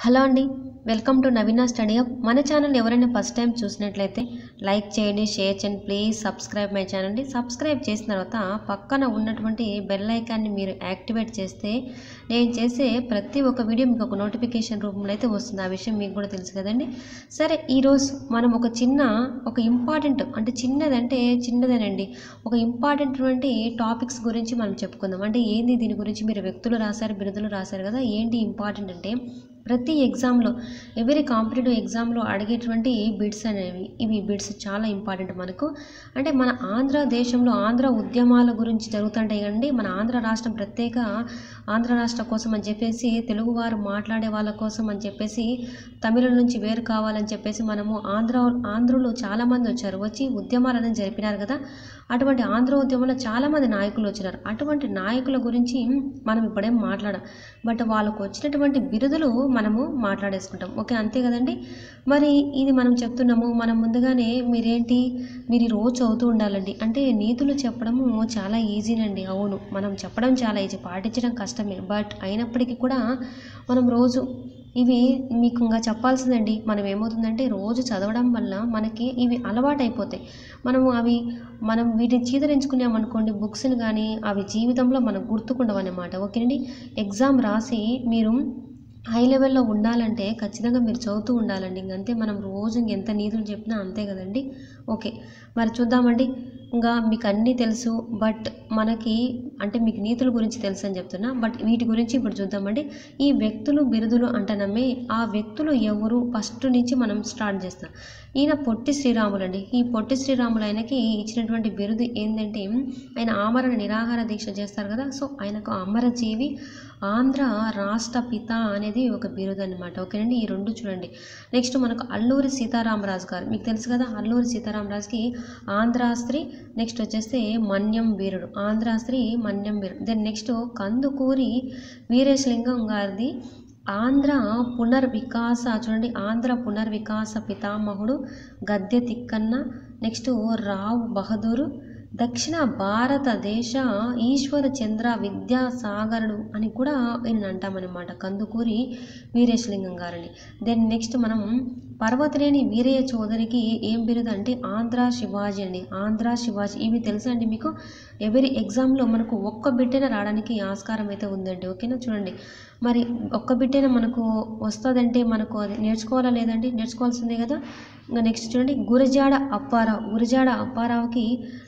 Hello అండి welcome to Naveena study up మన channel ఎవరైనా ఫస్ట్ టైం చూసినట్లయితే లైక్ చేయండి షేర్ చేయండి ప్లీజ్ సబ్స్క్రైబ్ మై ఛానల్ అండి సబ్స్క్రైబ్ చేసిన తర్వాత పక్కన ఉన్నటువంటి బెల్ ఐకాన్ని మీరు యాక్టివేట్ చేస్తే నేను చేసే ప్రతి ఒక్క వీడియో మీకు ఒక నోటిఫికేషన్ రూపంలో అయితే వస్తుంది ఆ విషయం మీకు కూడా తెలుసు కదండి సరే ఈరోజు మనం ఒక చిన్న ఒక ఇంపార్టెంట్ అంటే చిన్నదంటే చిన్నదేనండి ఒక ఇంపార్టెంట్ టాపిక్స్ గురించి మనం చెప్పుకుందాం అంటే ఏంది దీని గురించి మీరు వ్యక్తులు రాశారు బిరుదులు రాశారు కదా ఏంటి ఇంపార్టెంట్ అంటే ప్రతి ఎగ్జామ్లో ఎవరీ కాంపిటేటివ్ ఎగ్జామ్లో అడిగేటువంటి బిడ్స్ అనేవి ఇవి బిడ్స్ చాలా ఇంపార్టెంట్ మనకు అంటే మన ఆంధ్ర దేశంలో ఆంధ్ర ఉద్యమాల గురించి జరుగుతుంటాయి కండి మన ఆంధ్ర రాష్ట్రం ప్రత్యేక ఆంధ్ర రాష్ట్రం కోసం అని చెప్పేసి తెలుగువారు మాట్లాడే వాళ్ళ కోసం అని చెప్పేసి తమిళ నుంచి వేరు కావాలని చెప్పేసి మనము ఆంధ్ర ఆంధ్రులు చాలామంది వచ్చారు వచ్చి ఉద్యమాలు అనేది జరిపినారు కదా అటువంటి ఆంధ్ర ఉద్యమంలో చాలామంది నాయకులు వచ్చినారు అటువంటి నాయకుల గురించి మనం ఇప్పుడేం మాట్లాడాం బట్ వాళ్ళకు వచ్చినటువంటి బిరుదులు మనము మాట్లాడేసుకుంటాం ఓకే అంతే కదండి మరి ఇది మనం చెప్తున్నాము మనం ముందుగానే మీరేంటి మీరు ఈ రోజు చదువుతూ ఉండాలండి అంటే నీతులు చెప్పడము చాలా ఈజీనండి అవును మనం చెప్పడం చాలా ఈజీ పాటించడం కష్టమే బట్ అయినప్పటికీ కూడా మనం రోజు ఇవి మీకు ఇంకా చెప్పాల్సిందండి మనం ఏమవుతుందంటే రోజు చదవడం వల్ల మనకి ఇవి అలవాటు అయిపోతాయి మనము అవి మనం వీటిని చీదరించుకున్నామనుకోండి బుక్స్ని కానీ అవి జీవితంలో మనకు గుర్తుకుండవన్నమాట ఓకేనండి ఎగ్జామ్ రాసి మీరు హై లెవెల్లో ఉండాలంటే ఖచ్చితంగా మీరు చదువుతూ ఉండాలండి ఇంకంతే మనం రోజు ఎంత నీతులు చెప్పినా అంతే కదండి ఓకే మరి చూద్దామండి ఇంకా మీకు అన్నీ తెలుసు బట్ మనకి అంటే మీకు నీతుల గురించి తెలుసు అని చెప్తున్నా బట్ వీటి గురించి ఇప్పుడు చూద్దామండి ఈ వ్యక్తులు బిరుదులు అంటనమ్మే ఆ వ్యక్తులు ఎవరు ఫస్ట్ నుంచి మనం స్టార్ట్ చేస్తాం ఈయన పొట్టి శ్రీరాములు అండి ఈ పొట్టి శ్రీరాములు ఆయనకి ఇచ్చినటువంటి బిరుదు ఏంటంటే ఆయన ఆమరణ నిరాహార దీక్ష చేస్తారు కదా సో ఆయనకు అమరజీవి ఆంధ్ర రాష్ట్ర పిత అనేది ఒక బిరుదు అనమాట ఓకేనండి ఈ రెండు చూడండి నెక్స్ట్ మనకు అల్లూరి సీతారామరాజు గారు మీకు తెలుసు కదా అల్లూరి సీతారామరాజుకి ఆంధ్రాస్త్రి నెక్స్ట్ వచ్చేస్తే మన్యం వీరుడు ఆంధ్రాస్త్రి మన్యం వీరుడు దెన్ నెక్స్ట్ కందుకూరి వీరేశలింగం గారిది ఆంధ్ర పునర్వికాస చూడండి ఆంధ్ర పునర్వికాస పితామహుడు గద్దె తిక్కన్న నెక్స్ట్ రావు బహదూరు దక్షిణ భారతదేశ ఈశ్వర చంద్ర విద్యాసాగరుడు అని కూడా ఈయన అంటామన్నమాట కందుకూరి వీరేశలింగం గారని దెన్ నెక్స్ట్ మనం పర్వతరేణి వీరయ్య చౌదరికి ఏం బిరుదు అంటే ఆంధ్ర శివాజీ అండి ఆంధ్ర శివాజీ ఇవి తెలుసా అండి మీకు ఎవరి ఎగ్జామ్లో మనకు ఒక్క బిడ్డన రావడానికి ఆస్కారం అయితే ఉందండి ఓకేనా చూడండి మరి ఒక్క బిడ్డన మనకు వస్తుందంటే మనకు అది నేర్చుకోవాలా లేదండి నేర్చుకోవాల్సిందే కదా ఇంకా నెక్స్ట్ చూడండి గురజాడ అప్పారావు గురజాడ అప్పారావుకి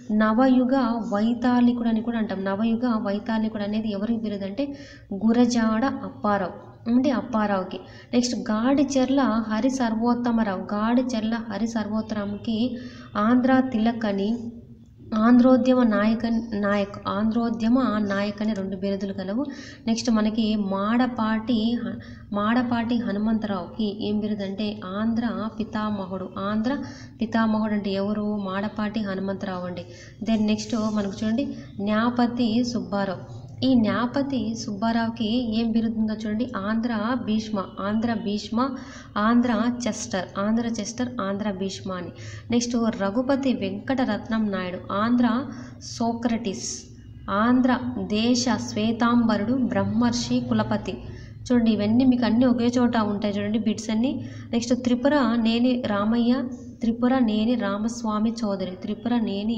నవయుగ వైతాళికుడు అని కూడా అంటాం నవయుగ వైతాళికుడు అనేది ఎవరికి బిరుదు అంటే గురజాడ అప్పారావు అంటే అప్పారావుకి నెక్స్ట్ గాడిచెర్ల హరి సర్వోత్తమరావు గాడిచెర్ల హరి సర్వోత్తరావుకి ఆంధ్ర తిలక్ అని ఆంధ్రోద్యమ నాయక నాయక్ ఆంధ్రోద్యమ నాయక్ అనే రెండు బిరుదులు కలవు నెక్స్ట్ మనకి మాడపాటి హ- మాడపాటి హనుమంతరావుకి ఏం బిరుదు అంటే ఆంధ్ర పితామహుడు ఆంధ్ర పితామహుడు అంటే ఎవరు మాడపాటి హనుమంతరావు అండి దెన్ నెక్స్ట్ మనకు చూడండి న్యాపతి సుబ్బారావు ఈ న్యాపతి సుబ్బారావుకి ఏం బిరుదుందో చూడండి ఆంధ్ర భీష్మ ఆంధ్ర భీష్మ ఆంధ్ర చెస్టర్ ఆంధ్ర చెస్టర్ ఆంధ్ర భీష్మ అని నెక్స్ట్ రఘుపతి వెంకటరత్నం నాయుడు ఆంధ్ర సోక్రటిస్ ఆంధ్ర దేశ శ్వేతాంబరుడు బ్రహ్మర్షి కులపతి చూడండి ఇవన్నీ మీకు అన్నీ ఒకే చోట ఉంటాయి చూడండి బిట్స్ అన్నీ నెక్స్ట్ త్రిపుర నేని రామయ్య త్రిపుర నేని రామస్వామి చౌదరి త్రిపుర నేని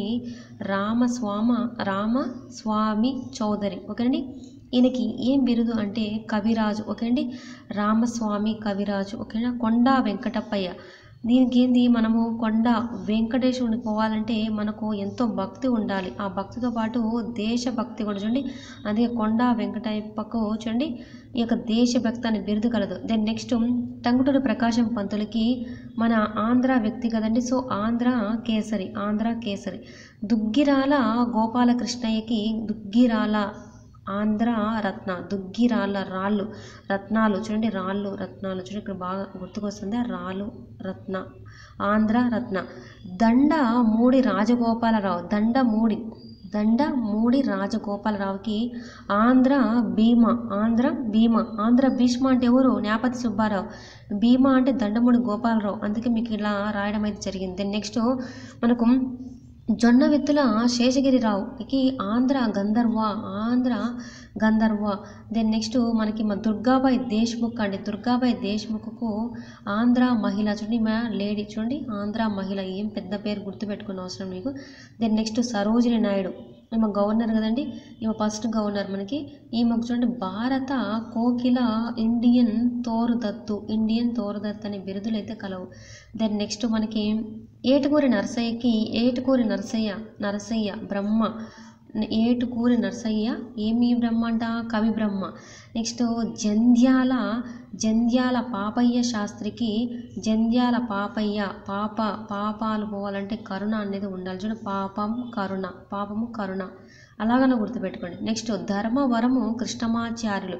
రామస్వామ రామస్వామి చౌదరి ఓకేనండి ఈయనకి ఏం బిరుదు అంటే కవిరాజు ఓకేనండి రామస్వామి కవిరాజు ఓకేనా కొండా వెంకటప్పయ్య దీనికి ఏంది మనము కొండ వెంకటేశ్వరుని పోవాలంటే మనకు ఎంతో భక్తి ఉండాలి ఆ భక్తితో పాటు దేశభక్తి కూడా చూడండి అదే కొండ వెంకటప్పకు చూడండి ఈ యొక్క దేశభక్తి అనే బిరుదు కలదు దెన్ నెక్స్ట్ టంగుటూరి ప్రకాశం పంతులకి మన ఆంధ్ర వ్యక్తి కదండి సో ఆంధ్ర కేసరి ఆంధ్ర కేసరి దుగ్గిరాల గోపాలకృష్ణయ్యకి దుగ్గిరాల ఆంధ్ర రత్న దుగ్గిరాళ్ళ రాళ్ళు రత్నాలు చూడండి రాళ్ళు రత్నాలు చూడండి ఇక్కడ బాగా గుర్తుకొస్తుంది రాళ్ళు రత్న ఆంధ్ర రత్న దండ మూడి రాజగోపాలరావు దండ మూడి దండ మూడి రాజగోపాలరావుకి ఆంధ్ర భీమా ఆంధ్ర భీమా ఆంధ్ర భీష్మ అంటే ఎవరు న్యాపతి సుబ్బారావు భీమా అంటే దండమూడి గోపాలరావు అందుకే మీకు ఇలా రాయడం అయితే జరిగింది నెక్స్ట్ మనకు జొన్న విత్తుల శేషగిరిరావుకి ఆంధ్ర గంధర్వ ఆంధ్ర గంధర్వ దెన్ నెక్స్ట్ మనకి మా దుర్గాబాయి దేశ్ముఖ్ అండి దుర్గాబాయి దేశ్ముఖ్కు ఆంధ్ర మహిళ చూడండి మా లేడీ చూడండి ఆంధ్ర మహిళ ఏం పెద్ద పేరు గుర్తుపెట్టుకున్న అవసరం మీకు దెన్ నెక్స్ట్ సరోజిని నాయుడు ఈమె గవర్నర్ కదండి ఈమె ఫస్ట్ గవర్నర్ మనకి ఈమెకు చూడండి భారత కోకిల ఇండియన్ తోరుదత్తు ఇండియన్ తోరుదత్తు అనే బిరుదులు అయితే కలవు దెన్ నెక్స్ట్ మనకి ఏటుకూరి నరసయ్యకి ఏటుకూరి నరసయ్య నరసయ్య బ్రహ్మ ఏటుకూరి నరసయ్య ఏమి బ్రహ్మ అంట కవి బ్రహ్మ నెక్స్ట్ జంధ్యాల జంధ్యాల పాపయ్య శాస్త్రికి జంధ్యాల పాపయ్య పాప పాపాలు పోవాలంటే కరుణ అనేది ఉండాలి చూడండి పాపం కరుణ పాపము కరుణ అలాగనే గుర్తుపెట్టుకోండి నెక్స్ట్ ధర్మవరము కృష్ణమాచార్యులు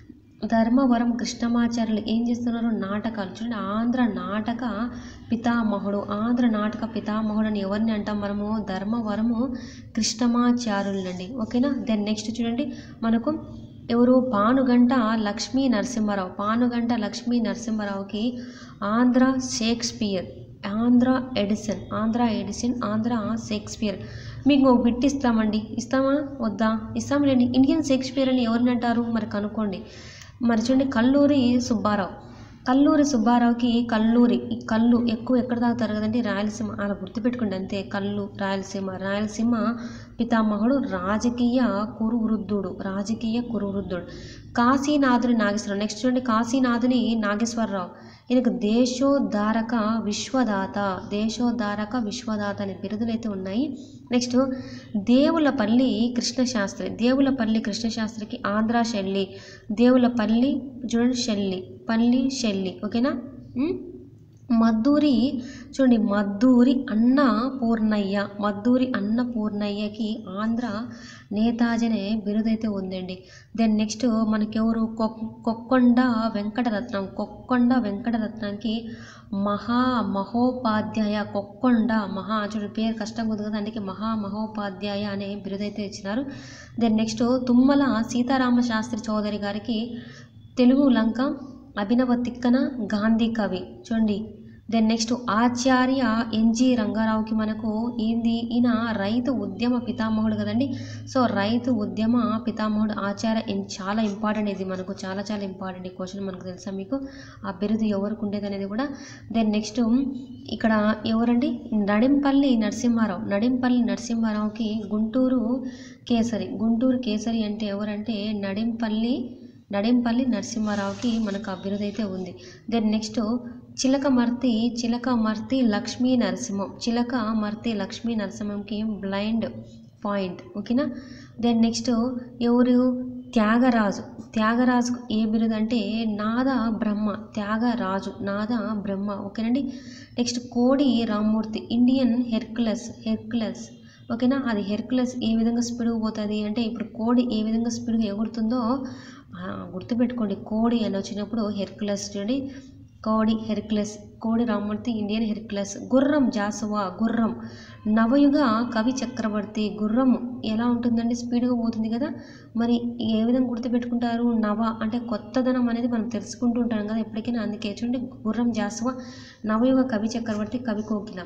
ధర్మవరం కృష్ణమాచార్యులు ఏం చేస్తున్నారు నాటకాలు చూడండి ఆంధ్ర నాటక పితామహుడు ఆంధ్ర నాటక పితామహుడు అని ఎవరిని అంటాం మనము ధర్మవరము కృష్ణమాచార్యులండి ఓకేనా దెన్ నెక్స్ట్ చూడండి మనకు ఎవరు పానుగంట లక్ష్మీ నరసింహారావు పానుగంట లక్ష్మీ నరసింహారావుకి Andhra Shakespeare Andhra Edison Andhra Edison Andhra Shakespeare మీకు ఒక బిట్ ఇస్తామండి ఇస్తామా వద్దా ఇస్తాంలేండి ఇండియన్ షేక్స్పియర్ అని ఎవరిని అంటారు మరి కనుక్కోండి మరి చూడండి కల్లూరి సుబ్బారావు కల్లూరి సుబ్బారావుకి కల్లూరి ఈ కళ్ళు ఎక్కువ ఎక్కడ తాగుతారు కదండి రాయలసీమ అలా గుర్తుపెట్టుకోండి అంతే కళ్ళు రాయలసీమ రాయలసీమ పితామహుడు రాజకీయ కురువృద్ధుడు రాజకీయ కురువృద్ధుడు కాశీనాథుని నాగేశ్వరరావు నెక్స్ట్ చూడండి కాశీనాథుని నాగేశ్వరరావు ఈయనకు దేశోద్ధారక విశ్వదాత దేశోద్ధారక విశ్వదాత అనే బిరుదులు అయితే ఉన్నాయి నెక్స్ట్ దేవులపల్లి కృష్ణశాస్త్రి దేవులపల్లి కృష్ణశాస్త్రికి ఆంధ్ర శెల్లి దేవులపల్లి చూడండి శెల్లి పల్లి శెల్లి ఓకేనా ఉమ్? మద్దూరి చూడండి మద్దూరి అన్న పూర్ణయ్య మద్దూరి అన్న పూర్ణయ్యకి ఆంధ్ర నేతాజీ అనే బిరుదైతే ఉందండి దెన్ నెక్స్ట్ మనకెవరు కొక్ కొక్కొండ వెంకటరత్నం కొక్కొండ వెంకటరత్నంకి మహా మహోపాధ్యాయ కొక్కొండ మహా చూడండి పేరు కష్టంగా ఉంది కదా అందుకే మహా మహోపాధ్యాయ అనే బిరుదైతే ఇచ్చినారు దెన్ నెక్స్ట్ తుమ్మల సీతారామ శాస్త్రి చౌదరి గారికి తెలుగు లంక అభినవ తిక్కన గాంధీ కవి చూడండి దెన్ నెక్స్ట్ ఆచార్య ఎన్జి రంగారావుకి మనకు ఏంది ఈయన రైతు ఉద్యమ పితామహుడు కదండి సో రైతు ఉద్యమ పితామహుడు ఆచార్య ఎన్ చాలా ఇంపార్టెంట్ ఇది మనకు చాలా చాలా ఇంపార్టెంట్ ఈ క్వశ్చన్ మనకు తెలుసా మీకు ఆ బిరుదు ఎవరికి ఉండేది అనేది కూడా దెన్ నెక్స్ట్ ఇక్కడ ఎవరండి నడింపల్లి నరసింహారావు నడింపల్లి నరసింహారావుకి గుంటూరు కేసరి గుంటూరు కేసరి అంటే ఎవరంటే నడింపల్లి నడింపల్లి నరసింహారావుకి మనకు ఆ బిరుదైతే ఉంది దెన్ నెక్స్ట్ చిలకమర్తి చిలకమర్తి లక్ష్మీ నరసింహం చిలకమర్తి లక్ష్మీ నరసింహంకి బ్లైండ్ పాయింట్ ఓకేనా దెన్ నెక్స్ట్ ఎవరు త్యాగరాజు త్యాగరాజు ఏ బిరుదు అంటే నాద బ్రహ్మ త్యాగరాజు నాద బ్రహ్మ ఓకేనండి నెక్స్ట్ కోడి రామ్మూర్తి ఇండియన్ హెర్కులస్ హెర్కులస్ ఓకేనా అది హెర్కులస్ ఏ విధంగా స్పీడ్గా పోతుంది అంటే ఇప్పుడు కోడి ఏ విధంగా స్పీడ్గా ఎగురుతుందో ఆ, గుర్తుపెట్టుకోండి కోడి అని వచ్చినప్పుడు హెర్కులస్ చూడండి కోడి హెర్కులస్ కోడి రామ్మూర్తి ఇండియన్ హెర్కులస్ గుర్రం జాసువా గుర్రం నవయుగ కవి చక్రవర్తి గుర్రం ఎలా ఉంటుందండి స్పీడ్గా పోతుంది కదా మరి ఏ విధంగా గుర్తుపెట్టుకుంటారు నవ అంటే కొత్తదనం అనేది మనం తెలుసుకుంటూ ఉంటాం కదా ఎప్పటికైనా అందుకే చూడండి గుర్రం జాసువా నవయుగ కవి చక్రవర్తి కవి కోకిల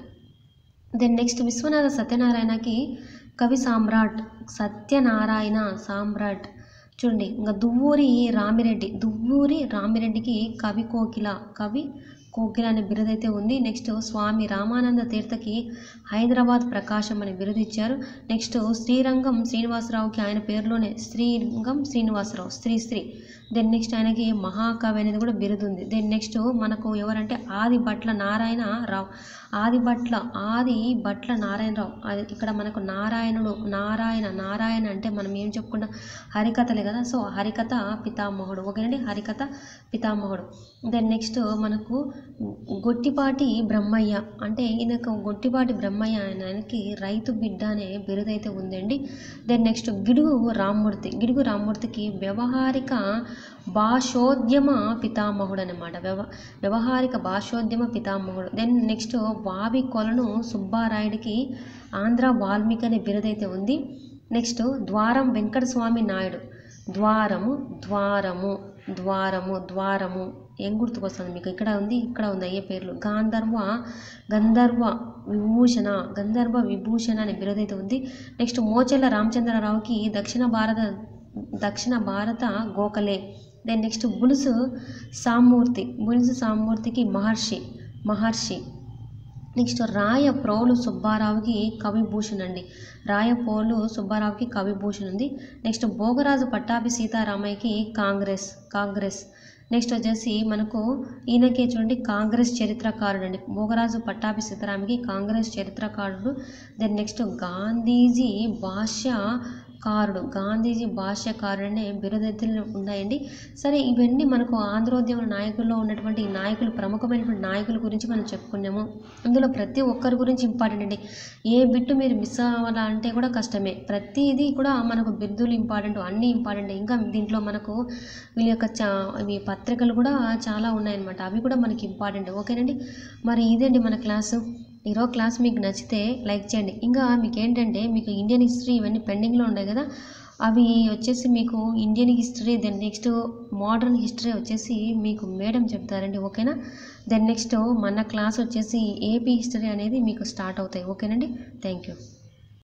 దెన్ నెక్స్ట్ విశ్వనాథ సత్యనారాయణకి కవి సామ్రాట్ సత్యనారాయణ సామ్రాట్ చూడండి ఇంకా దువ్వూరి రామిరెడ్డి దువ్వూరి రామిరెడ్డికి కవి కోకిల కవి కోకిల అనే బిరుదు అయితే ఉంది నెక్స్ట్ స్వామి రామానంద తీర్థకి హైదరాబాద్ ప్రకాశం అనే బిరుదు ఇచ్చారు నెక్స్ట్ శ్రీరంగం శ్రీనివాసరావుకి ఆయన పేరులోనే శ్రీరంగం శ్రీనివాసరావు శ్రీ శ్రీ దెన్ నెక్స్ట్ ఆయనకి మహాకవి అనేది కూడా బిరుదు ఉంది దెన్ నెక్స్ట్ మనకు ఎవరంటే ఆది భట్ల నారాయణ రావు ఆది భట్ల ఆది భట్ల నారాయణరావు అది ఇక్కడ మనకు నారాయణుడు నారాయణ నారాయణ అంటే మనం ఏం చెప్పుకుంటాం హరికథలే కదా సో హరికథ పితామహుడు ఓకేనండి హరికథ పితామహుడు దెన్ నెక్స్ట్ మనకు గొట్టిపాటి బ్రహ్మయ్య అంటే ఈయనకు గొట్టిపాటి బ్రహ్మయ్య ఆయన ఆయనకి రైతు బిడ్డ అనే బిరుదైతే ఉందండి దెన్ నెక్స్ట్ గిడుగు రామ్మూర్తి గిడుగు రామ్మూర్తికి వ్యవహారిక భాషోద్యమ పితామహుడు అనమాట వ్యవ వ్యవహారిక భాషోద్యమ పితామహుడు దెన్ నెక్స్ట్ వావి కొలను సుబ్బారాయుడికి ఆంధ్ర వాల్మీకి అనే బిరుదైతే ఉంది నెక్స్ట్ ద్వారం వెంకటస్వామి నాయుడు ద్వారము ద్వారము ద్వారము ద్వారము ఏం గుర్తుకొస్తుంది మీకు ఇక్కడ ఉంది ఇక్కడ ఉంది అయ్యే పేర్లు గాంధర్వ గంధర్వ విభూషణ గంధర్వ విభూషణ అనే బిరుదు అయితే ఉంది నెక్స్ట్ మోచెల్ల రామచంద్రరావుకి దక్షిణ భారత దక్షిణ భారత గోఖలే దెన్ నెక్స్ట్ బులుసు సామూర్తి బులుసు సామూర్తికి మహర్షి మహర్షి నెక్స్ట్ రాయ ప్రోలు సుబ్బారావుకి కవిభూషణ్ అండి రాయ పోలు సుబ్బారావుకి కవిభూషణ్ ఉంది నెక్స్ట్ భోగరాజు పట్టాభి సీతారామయ్యకి కాంగ్రెస్ కాంగ్రెస్ నెక్స్ట్ వచ్చేసి మనకు ఈయనకే చూడండి కాంగ్రెస్ చరిత్రకారుడు అండి భోగరాజు పట్టాభి సీతారామకి కాంగ్రెస్ చరిత్రకారుడు దెన్ నెక్స్ట్ గాంధీజీ భాష్యకారుడు గాంధీజీ భాష్యకారుడు అనే బిరుదెత్తులు ఉన్నాయండి సరే ఇవన్నీ మనకు ఆంధ్రోద్యమ నాయకుల్లో ఉన్నటువంటి నాయకులు ప్రముఖమైనటువంటి నాయకుల గురించి మనం చెప్పుకున్నాము అందులో ప్రతి ఒక్కరి గురించి ఇంపార్టెంట్ అండి ఏ బిట్టు మీరు మిస్ అవ్వాలంటే కూడా కష్టమే ప్రతిదీ కూడా మనకు బిరుదులు ఇంపార్టెంట్ అన్నీ ఇంపార్టెంట్ ఇంకా దీంట్లో మనకు వీళ్ళ యొక్క చా ఇవి పత్రికలు కూడా చాలా ఉన్నాయన్నమాట అవి కూడా మనకి ఇంపార్టెంట్ ఓకేనండి మరి ఇదండి మన క్లాసు ఈరోజు క్లాస్ మీకు నచ్చితే లైక్ చేయండి ఇంకా మీకు ఏంటంటే మీకు ఇండియన్ హిస్టరీ ఇవన్నీ పెండింగ్లో ఉన్నాయి కదా అవి వచ్చేసి మీకు Indian history then next modern history వచ్చేసి మీకు మేడం చెప్తారండి ఓకేనా దెన్ నెక్స్ట్ మన క్లాస్ వచ్చేసి ఏపీ హిస్టరీ అనేది మీకు స్టార్ట్ అవుతాయి ఓకేనండి థ్యాంక్ యూ